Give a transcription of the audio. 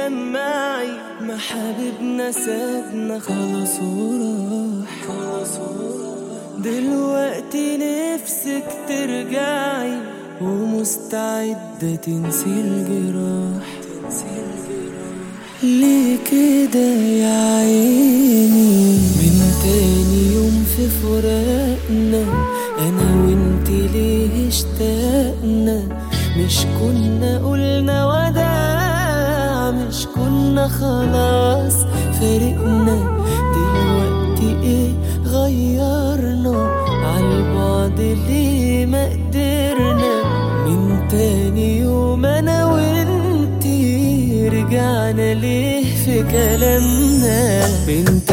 مجمعي ما حبيبنا سابنا خلاص وراح خلاص وراح دلوقتي نفسك ترجعي ومستعدة تنسي الجراح تنسي الجراح ليه كده يا عيني من تاني يوم في فراقنا انا وانت ليه اشتقنا مش كنا قلنا وداع مش كنا خلاص فارقنا دلوقتي ايه غيرنا عالبعد ليه ما قدرنا من تاني يوم انا وانتي رجعنا ليه في كلامنا بنت